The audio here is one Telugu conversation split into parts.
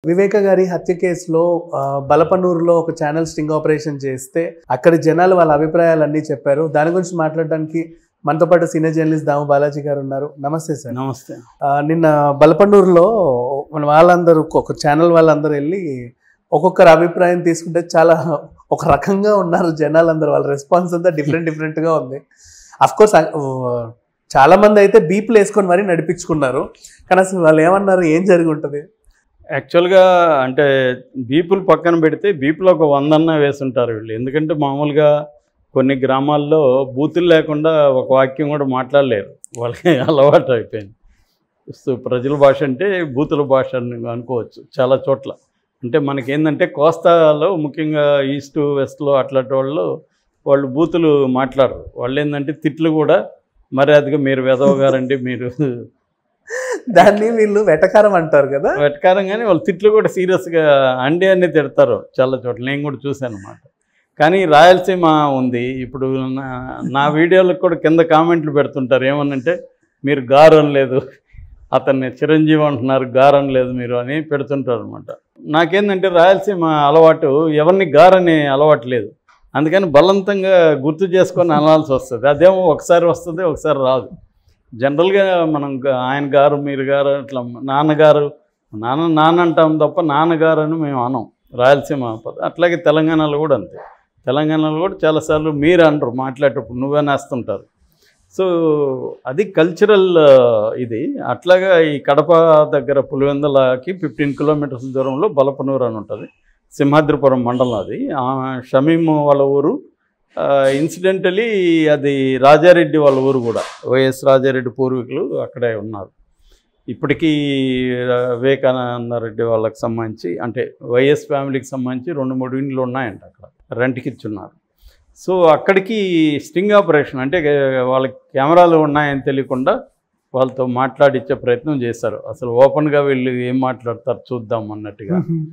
వివేక గారి హత్య కేసులో ఆ, బలపనూరులో ఒక ఛానల్ స్టింగ్ ఆపరేషన్ చేస్తే అక్కడి జనాలు వాళ్ళ అభిప్రాయాలన్నీ చెప్పారు దాని గురించి మాట్లాడడానికి మనతో పాటు సీనియర్ జర్నలిస్ట్ దాము బాలాజీ గారు ఉన్నారు నమస్తే సార్ నమస్తే ఆ, నిన్న బలపండూరులో మన వాళ్ళందరూ ఒక ఛానల్ వాళ్ళందరూ వెళ్ళి ఒక్కొక్కరు అభిప్రాయం తీసుకుంటే చాలా ఒక రకంగా ఉన్నారు జనాలందరూ వాళ్ళ రెస్పాన్స్ అంతా డిఫరెంట్ డిఫరెంట్గా ఉంది అఫ్ కోర్స్ చాలా మంది అయితే బీపులు వేసుకొని మరీ నడిపించుకున్నారు కానీ అసలు వాళ్ళు ఏమన్నారు ఏం జరిగి ఉంటుంది యాక్చువల్గా అంటే బీపులు పక్కన పెడితే బీపులు ఒక వందన్న వేసుంటారు వీళ్ళు ఎందుకంటే మామూలుగా కొన్ని గ్రామాల్లో బూతులు లేకుండా ఒక వాక్యం కూడా మాట్లాడలేరు వాళ్ళకి అలవాటు అయిపోయింది సో ప్రజల భాష అంటే బూతుల భాష అని అనుకోవచ్చు చాలా చోట్ల అంటే మనకేందంటే కోస్తాలో ముఖ్యంగా ఈస్ట్ వెస్ట్లో అట్లాంటి వాళ్ళు వాళ్ళు బూతులు మాట్లాడరు వాళ్ళు ఏంటంటే తిట్లు కూడా మర్యాదగా మీరు వెదవగారండి మీరు దాన్ని వీళ్ళు వెటకారం అంటారు కదా వెటకారం కానీ వాళ్ళు తిట్లు కూడా సీరియస్గా అండి అని తిడతారు చాలా చోట్ల నేను కూడా చూశాను అనమాట కానీ రాయలసీమ ఉంది ఇప్పుడు నా నా వీడియోలకు కూడా కింద కామెంట్లు పెడుతుంటారు ఏమనంటే మీరు గారు అనలేదు అతన్ని చిరంజీవి అంటున్నారు గారు అనలేదు మీరు అని పెడుతుంటారు అనమాట నాకేందంటే రాయలసీమ అలవాటు ఎవరిని గారనే అలవాటు లేదు అందుకని బలవంతంగా గుర్తు చేసుకొని అనాల్సి వస్తుంది అదేమో ఒకసారి వస్తుంది ఒకసారి రాదు జనరల్గా మనం గా- ఆయన గారు మీరు గారు అట్లా నాన్నగారు నాన్న నాన్న అంటాం తప్ప నాన్నగారు అని మేము అనం రాయలసీమ పద- అట్లాగే తెలంగాణలో కూడా అంతే తెలంగాణలో కూడా చాలాసార్లు మీరు అనరు మాట్లాడేటప్పుడు నువ్వే నేస్తుంటారు సో అది కల్చరల్ ఇది అట్లాగా ఈ కడప దగ్గర పులివెందలకి ఫిఫ్టీన్ కిలోమీటర్స్ దూరంలో బలపనూరు అని ఉంటుంది సింహాద్రిపురం మండలం అది ఆ షమీం వాళ్ళ ఊరు ఇన్సిడెంటలీ అది రాజారెడ్డి వాళ్ళ ఊరు కూడా వైఎస్ రాజారెడ్డి పూర్వీకులు అక్కడే ఉన్నారు ఇప్పటికీ ఆ, వివేకానంద రెడ్డి వాళ్ళకి సంబంధించి అంటే వైఎస్ ఫ్యామిలీకి సంబంధించి రెండు మూడు ఇండ్లు ఉన్నాయంట అక్కడ రెంట్కి ఇచ్చున్నారు సో అక్కడికి స్టింగ్ ఆపరేషన్ అంటే ఆ, వాళ్ళకి కెమెరాలు ఉన్నాయని తెలియకుండా వాళ్ళతో మాట్లాడిచ్చే ప్రయత్నం చేశారు అసలు ఓపెన్గా వీళ్ళు ఏం మాట్లాడతారు చూద్దాం అన్నట్టుగా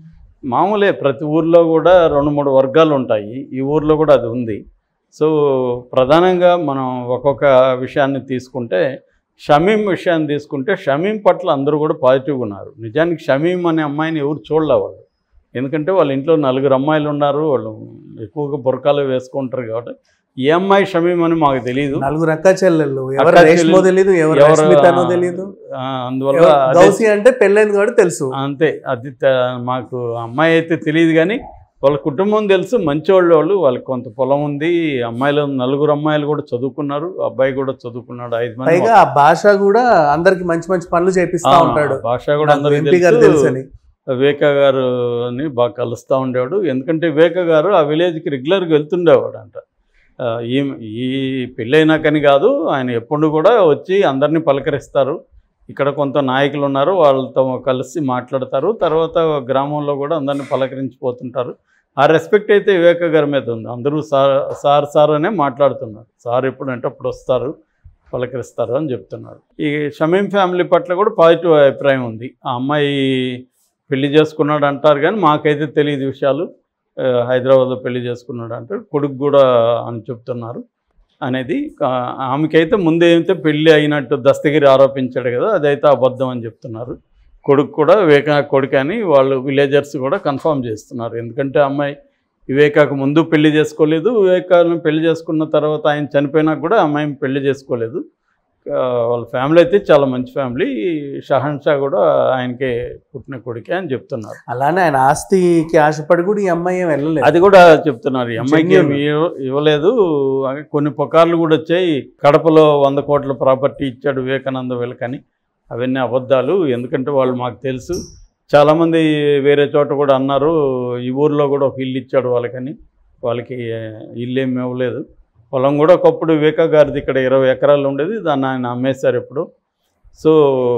మామూలే ప్రతి ఊర్లో కూడా రెండు మూడు వర్గాలు ఉంటాయి ఈ ఊర్లో కూడా అది ఉంది సో ప్రధానంగా మనం ఒక్కొక్క విషయాన్ని తీసుకుంటే షమీం విషయాన్ని తీసుకుంటే షమీం పట్ల అందరూ కూడా పాజిటివ్గా ఉన్నారు నిజానికి షమీం అనే అమ్మాయిని ఎవరు చూడలే వాళ్ళు ఎందుకంటే వాళ్ళ ఇంట్లో నలుగురు అమ్మాయిలు ఉన్నారు వాళ్ళు ఎక్కువగా బురకాలు వేసుకుంటారు కాబట్టి ఏ అమ్మాయి షమీం అని మాకు తెలియదు నలుగురు అక్క చెల్లెళ్ళు ఎవరు అక్క రేష్మో చెల్లెళ్ళు, తెలీదు ఎవరు ఎవరు రష్మితనో తెలీదు ఆ, అందువల్ల ఎవరు- అదే గౌసి అంటే పెళ్ళైంది కూడా తెలుసు అంతే అది త- మాకు అమ్మాయి అయితే తెలియదు కానీ వాళ్ళ కుటుంబం తెలుసు మంచివాళ్ళు వాళ్ళు వాళ్ళకి కొంత పొలం ఉంది అమ్మాయిలు నలుగురు అమ్మాయిలు కూడా చదువుకున్నారు అబ్బాయి కూడా చదువుకున్నాడు ఐదు మంది పైగా ఆ భాష కూడా అందరికి మంచి మంచి పనులు చేపిస్తా ఆ, ఉంటాడు భాష కూడా అందరికీ ఎంపీ గారు తెలుసు తెలుసని వివేక గారుని బాగా కలుస్తూ ఉండేవాడు ఎందుకంటే వివేక గారు ఆ విలేజ్కి రెగ్యులర్గా వెళ్తుండేవాడు అంట ఆ, ఈ ఈ పెళ్ళైనాకని కాదు ఆయన ఎప్పుడు కూడా వచ్చి అందరినీ పలకరిస్తారు ఇక్కడ కొంత నాయకులు ఉన్నారు వాళ్ళతో కలిసి మాట్లాడతారు తర్వాత గ్రామంలో కూడా అందరినీ పలకరించిపోతుంటారు ఆ రెస్పెక్ట్ అయితే వివేక గారి మీద ఉంది అందరూ సార్ సార్ సార్ అనే మాట్లాడుతున్నారు సార్ ఎప్పుడంటే అప్పుడు వస్తారు పలకరిస్తారు అని చెప్తున్నారు ఈ షమీం ఫ్యామిలీ పట్ల కూడా పాజిటివ్ అభిప్రాయం ఉంది ఆ అమ్మాయి పెళ్లి చేసుకున్నాడు అంటారు కానీ మాకైతే తెలియదు విషయాలు ఆ, హైదరాబాద్లో పెళ్లి చేసుకున్నాడు అంటారు కొడుకు కూడా అని చెప్తున్నారు అనేది ఆ, ఆమెకైతే ముందే అయితే పెళ్లి అయినట్టు దస్తగిరి ఆరోపించాడు కదా అదైతే అబద్ధం అని చెప్తున్నారు కొడుకు కూడా వివేక కొడుకు అని వాళ్ళు విలేజర్స్ కూడా కన్ఫర్మ్ చేస్తున్నారు ఎందుకంటే అమ్మాయి వివేకాకు ముందు పెళ్లి చేసుకోలేదు వివేకాలను పెళ్లి చేసుకున్న తర్వాత ఆయన చనిపోయినా కూడా అమ్మాయిని పెళ్లి చేసుకోలేదు ఆ, వాళ్ళ ఫ్యామిలీ అయితే చాలా మంచి ఫ్యామిలీ షహన్ షా కూడా ఆయనకే పుట్టిన కొడుకే అని చెప్తున్నారు అలానే ఆయన ఆస్తికి ఆశపడి కూడా ఈ అమ్మాయి ఏం వెళ్ళలేదు అది కూడా చెప్తున్నారు ఈ అమ్మాయికి ఏమి Genuine. ఇవ్వ- ఇవ్వలేదు కొన్ని పుకార్లు కూడా వచ్చాయి కడపలో వంద కోట్ల ప్రాపర్టీ ఇచ్చాడు వివేకానంద వీళ్ళకని అవన్నీ అబద్ధాలు ఎందుకంటే వాళ్ళు మాకు తెలుసు చాలామంది వేరే చోట కూడా అన్నారు ఈ ఊర్లో కూడా ఒక ఇల్లు ఇచ్చాడు వాళ్ళకని వాళ్ళకి ఇల్లు ఏమి ఇవ్వలేదు పొలం కూడా ఒకప్పుడు వివేకా గారిది ఇక్కడ ఇరవై ఎకరాలు ఉండేది దాన్ని ఆయన అమ్మేశారు ఇప్పుడు సో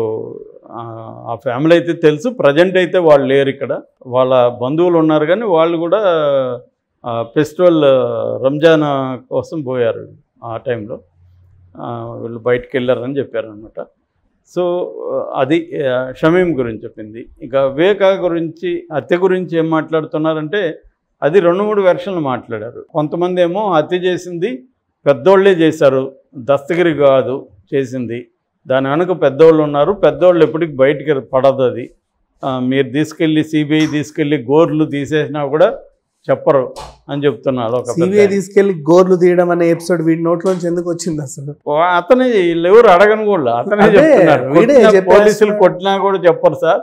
ఆ, ఆ ఫ్యామిలీ అయితే తెలుసు ప్రజెంట్ అయితే వాళ్ళు లేరు ఇక్కడ వాళ్ళ బంధువులు ఉన్నారు కానీ వాళ్ళు కూడా ఆ, ఫెస్టివల్ రంజాన్ కోసం పోయారు ఆ టైంలో ఆ, వీళ్ళు బయటికి వెళ్ళారని చెప్పారు అనమాట సో అది ఆ, షమీం గురించి చెప్పింది ఇక వివేక గురించి హత్య గురించి ఏం మాట్లాడుతున్నారంటే అది రెండు మూడు వెర్షన్లు మాట్లాడారు కొంతమంది ఏమో హత్య చేసింది పెద్దోళ్ళే చేశారు దస్తగిరి కాదు చేసింది దాని వెనుక పెద్దోళ్ళు ఉన్నారు పెద్దోళ్ళు ఎప్పటికి బయటికి పడదు అది ఆ, మీరు తీసుకెళ్ళి సిబిఐ తీసుకెళ్ళి గోర్లు తీసేసినా కూడా చెప్పరు అని చెప్తున్నాడు ఒక పెద్ద సిబిఐ ఆయన. తీసుకెళ్లి గోర్లు తీయడం అనే ఎపిసోడ్ వీడి నోట్లోంచి ఎందుకు వచ్చింది అసలు వా- అతనే వీళ్ళు ఎవరు అడగను కూడా అతనే అదే, చెప్తున్నారు వీడే కొట్టినా చెప్పేస్తున్నాడు. పోలీసులు కొట్టినా కూడా చెప్పరు సార్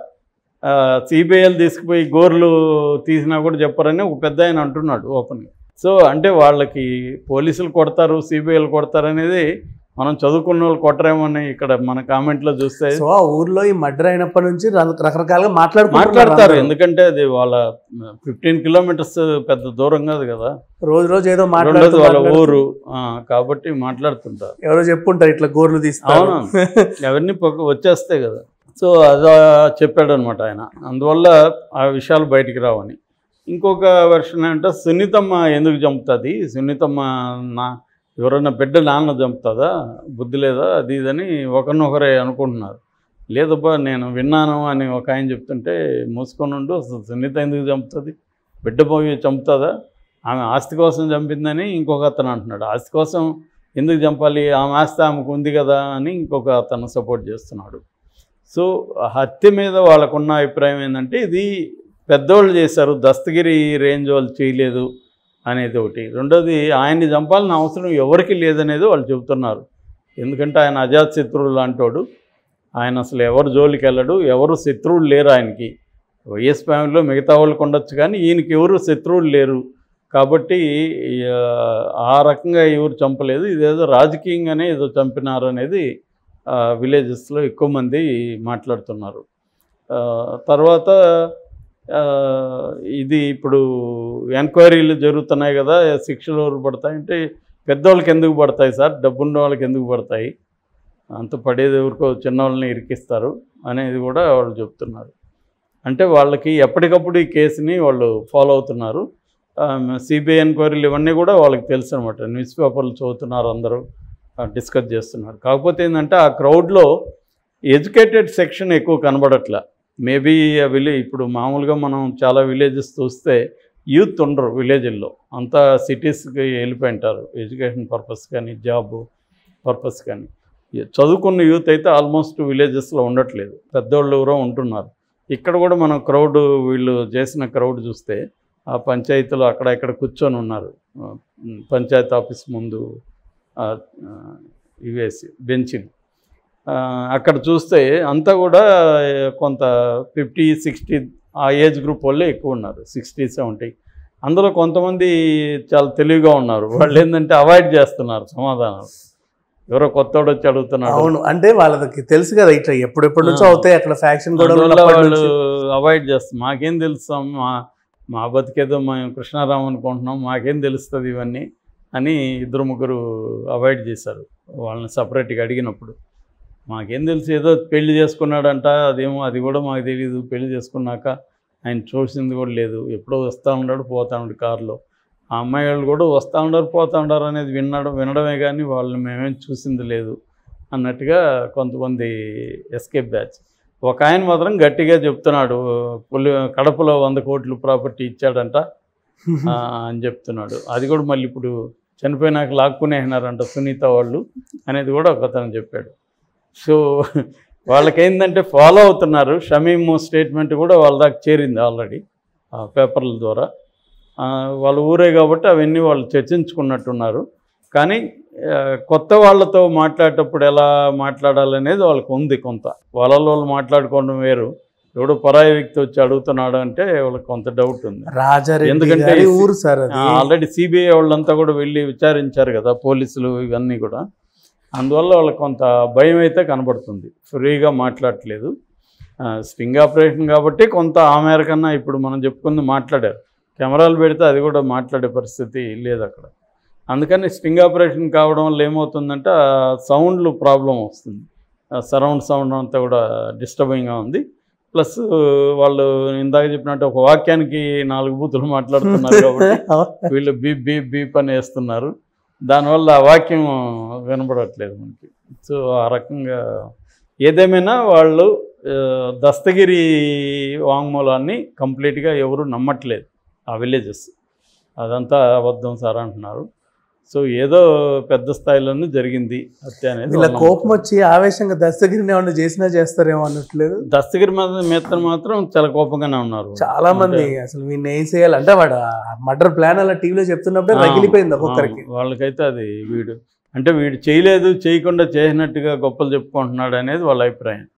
సిబిఐలు తీసుకుపోయి గోర్లు తీసినా కూడా చెప్పరని ఒక పెద్ద ఆయన అంటున్నాడు ఓపెన్ సో అంటే వాళ్ళకి పోలీసులు కొడతారు సిబిఐలు కొడతారు అనేది మనం చదువుకున్న వాళ్ళు కొట్టరేమని ఇక్కడ మన కామెంట్లో చూస్తే సో ఆ ఊర్లో ఈ మర్డర్ అయినప్పటి నుంచి ర- రకరకాలుగా మాట్లాడుకుంటున్నారు మాట్లాడతారు అందరూ. ఎందుకంటే అది వాళ్ళ ఫిఫ్టీన్ కిలోమీటర్స్ పెద్ద దూరం కాదు కదా రోజు రోజు ఏదో రెండోది మాట్లాడుతూ వాళ్ళ మాట్లాడుతూ ఊరు ఆ, కాబట్టి మాట్లాడుతుంటారు ఎవరో చెప్పుంటారు ఇట్లా గోర్లు తీస్తారు అవును అవన్నీ పక్క వచ్చేస్తాయి కదా సో అదా చెప్పాడు అనమాట ఆయన అందువల్ల ఆ విషయాలు బయటికి రావని ఇంకొక వెర్షన్ అంటే సునీతమ్మ ఎందుకు చంపుతుంది సునీతమ్మ నా ఎవరైనా బిడ్డ నాన్న చంపుతుందా బుద్ధి లేదా అది ఇదని ఒకరినొకరే అనుకుంటున్నారు లేదబ్బా నేను విన్నాను అని ఒక ఆయన చెప్తుంటే మూసుకొని ఉండు అసలు సునీత ఎందుకు చంపుతుంది బిడ్డ పోయి చంపుతుందా ఆమె ఆస్తి కోసం చంపిందని ఇంకొక అతను అంటున్నాడు ఆస్తి కోసం ఎందుకు చంపాలి ఆమె ఆస్తి ఆమెకు ఉంది కదా అని ఇంకొక అతను సపోర్ట్ చేస్తున్నాడు సో హత్య మీద వాళ్ళకున్న అభిప్రాయం ఏంటంటే ఇది పెద్దోళ్ళు చేశారు దస్తగిరి రేంజ్ వాళ్ళు చేయలేదు అనేది ఒకటి రెండోది ఆయన్ని చంపాల్సిన అవసరం ఎవరికి లేదనేది వాళ్ళు చెబుతున్నారు ఎందుకంటే ఆయన అజాత్ శత్రువు లాంటోడు ఆయన అసలు ఎవరు జోలికి వెళ్ళడు ఎవరు శత్రువులు లేరు ఆయనకి వైఎస్ ఫ్యామిలీలో మిగతా వాళ్ళకు ఉండొచ్చు కానీ ఈయనకి ఎవరు శత్రువులు లేరు కాబట్టి ఆ, ఆ రకంగా ఎవరు చంపలేదు ఇదేదో రాజకీయంగానే ఏదో చంపినారు అనేది విలేజెస్లో ఎక్కువ మంది మాట్లాడుతున్నారు ఆ, తర్వాత ఆ, ఇది ఇప్పుడు ఎంక్వైరీలు జరుగుతున్నాయి కదా శిక్షలు ఎవరు పడతాయి అంటే పెద్దవాళ్ళకి ఎందుకు పడతాయి సార్ డబ్బున్న వాళ్ళకి ఎందుకు పడతాయి అంత పడేది ఎవరికో చిన్నవాళ్ళని ఇరికిస్తారు అనేది కూడా వాళ్ళు చెప్తున్నారు అంటే వాళ్ళకి ఎప్పటికప్పుడు ఈ కేసుని వాళ్ళు ఫాలో అవుతున్నారు సిబిఐ ఎంక్వైరీలు ఇవన్నీ కూడా వాళ్ళకి తెలుసు అనమాట న్యూస్ పేపర్లు చదువుతున్నారు అందరూ డిస్కస్ చేస్తున్నారు కాకపోతే ఏంటంటే ఆ క్రౌడ్లో ఎడ్యుకేటెడ్ సెక్షన్ ఎక్కువ కనబడట్ల మేబీ విలే ఇప్పుడు మామూలుగా మనం చాలా విలేజెస్ చూస్తే యూత్ ఉండరు విలేజ్ల్లో అంతా సిటీస్కి వెళ్ళిపోయింటారు ఎడ్యుకేషన్ పర్పస్ కానీ జాబ్ పర్పస్ కానీ ఈ చదువుకున్న యూత్ అయితే ఆల్మోస్ట్ విలేజెస్లో ఉండట్లేదు పెద్దోళ్ళు ఎవరో ఉంటున్నారు ఇక్కడ కూడా మనం క్రౌడ్ వీళ్ళు చేసిన క్రౌడ్ చూస్తే ఆ పంచాయతీలో అక్కడ ఇక్కడ కూర్చొని ఉన్నారు ఆ, ఉమ్, పంచాయతీ ఆఫీస్ ముందు ఆ, ఆ, ఇవేసి బెంచిలు ఆ, అక్కడ చూస్తే అంతా కూడా కొంత ఫిఫ్టీ సిక్స్టీ ఆ ఏజ్ గ్రూప్ వాళ్ళే ఎక్కువ ఉన్నారు సిక్స్టీ సెవెంటీ అందులో కొంతమంది చాలా తెలివిగా ఉన్నారు వాళ్ళు ఏంటంటే అవాయిడ్ చేస్తున్నారు సమాధానాలు ఎవరో కొత్తోడు వచ్చి అడుగుతున్నాడు అవును అంటే వాళ్ళకి తెలుసు కదా ఇట్లా ఎప్పుడెప్పటి నుంచో ఆ. అవుతాయి అక్కడ ఫ్యాక్షన్ కూడా అందువల్ల ఉన్నప్పటి వాళ్ళు నుంచి. అవాయిడ్ చేస్తాం మాకేం తెలుస్తాం మా మా బతికేదో మేము కృష్ణారాం అనుకుంటున్నాం మాకేం తెలుస్తుంది ఇవన్నీ అని ఇద్దరు ముగ్గురు అవాయిడ్ చేశారు వాళ్ళని సపరేట్గా అడిగినప్పుడు మాకేం తెలుసు ఏదో పెళ్లి చేసుకున్నాడంట అదేమో అది కూడా మాకు తెలియదు పెళ్లి చేసుకున్నాక ఆయన చూసింది కూడా లేదు ఎప్పుడో వస్తూ ఉన్నాడు పోతా ఉన్నాడు కారులో ఆ అమ్మాయి వాళ్ళు కూడా వస్తూ ఉండారు పోతూ ఉండారు అనేది వినడం వినడమే కానీ వాళ్ళని మేమేం చూసింది లేదు అన్నట్టుగా కొంతమంది ఎస్కేప్ బ్యాచ్ ఒక ఆయన మాత్రం గట్టిగా చెప్తున్నాడు పులి కడపలో వంద కోట్లు ప్రాపర్టీ ఇచ్చాడంట ఆ, అని చెప్తున్నాడు అది కూడా మళ్ళీ ఇప్పుడు చనిపోయినాక లాక్కునేసినారంట సునీత వాళ్ళు అనేది కూడా ఒక అతను చెప్పాడు సో వాళ్ళకేందంటే ఫాలో అవుతున్నారు షమీమ్ స్టేట్మెంట్ కూడా వాళ్ళ దాకా చేరింది ఆల్రెడీ ఆ పేపర్ల ద్వారా ఆ, వాళ్ళ ఊరే కాబట్టి అవన్నీ వాళ్ళు చర్చించుకున్నట్టున్నారు కానీ ఆ, కొత్త వాళ్ళతో మాట్లాడేటప్పుడు ఎలా మాట్లాడాలనేది వాళ్ళకి ఉంది కొంత వాళ్ళలో వాళ్ళు మాట్లాడుకోవడం వేరు ఎవడో పరాయి వ్యక్తి వచ్చి అడుగుతున్నాడు అంటే వాళ్ళకి కొంత డౌట్ ఉంది రాజారెడ్డి ఎందుకంటే గారి ఈ- ఊరు సార్ అది ఆల్రెడీ సిబిఐ వాళ్ళంతా కూడా వెళ్ళి విచారించారు కదా పోలీసులు ఇవన్నీ కూడా అందువల్ల వాళ్ళకి కొంత భయం అయితే కనబడుతుంది ఫ్రీగా మాట్లాడట్లేదు ఆ, స్టింగ్ ఆపరేషన్ కాబట్టి కొంత ఆ మేర కన్నా ఇప్పుడు మనం చెప్పుకుంది మాట్లాడారు కెమెరాలు పెడితే అది కూడా మాట్లాడే పరిస్థితి లేదు అక్కడ అందుకని స్టింగ్ ఆపరేషన్ కావడం వల్ల ఏమవుతుందంటే ఆ సౌండ్లు ప్రాబ్లం వస్తుంది సరౌండ్ సౌండ్ అంతా కూడా డిస్టర్బింగ్గా ఉంది ప్లస్ వాళ్ళు ఇందాక చెప్పినట్టు ఒక వాక్యానికి నాలుగు బూతులు మాట్లాడుతున్నారు కాబట్టి వీళ్ళు బీప్ బీప్ బీప్ అని వేస్తున్నారు దానివల్ల ఆ వాక్యం వినపడట్లేదు మనకి సో ఆ రకంగా ఏదేమైనా వాళ్ళు ఆ, దస్తగిరి వాంగ్మూలాన్ని కంప్లీట్గా ఎవరు నమ్మట్లేదు ఆ విలేజెస్ అదంతా అబద్ధం సార్ అంటున్నారు సో ఏదో పెద్ద స్థాయిలోనే జరిగింది హత్య అనేది వీళ్ళ వాళ్ళ కోపం వచ్చి ఆవేశంగా దస్తగిరిని ఏమన్నా చేసినా చేస్తారేమో అన్నట్లేదు దస్తగిరి మీద మిత్రం మాత్రం చాలా కోపంగానే ఉన్నారు చాలా మంది అసలు వీడిని ఏం చేయాలి అంటే వాడు మర్డర్ ప్లాన్ అలా టీవీలో చెప్తున్నప్పుడే ఆ, రగిలిపోయింది ఒక్కొక్కరికి ఆ, వాళ్ళకైతే అది వీడు అంటే వీడు చేయలేదు చేయకుండా చేసినట్టుగా గొప్పలు చెప్పుకుంటున్నాడు అనేది వాళ్ళ అభిప్రాయం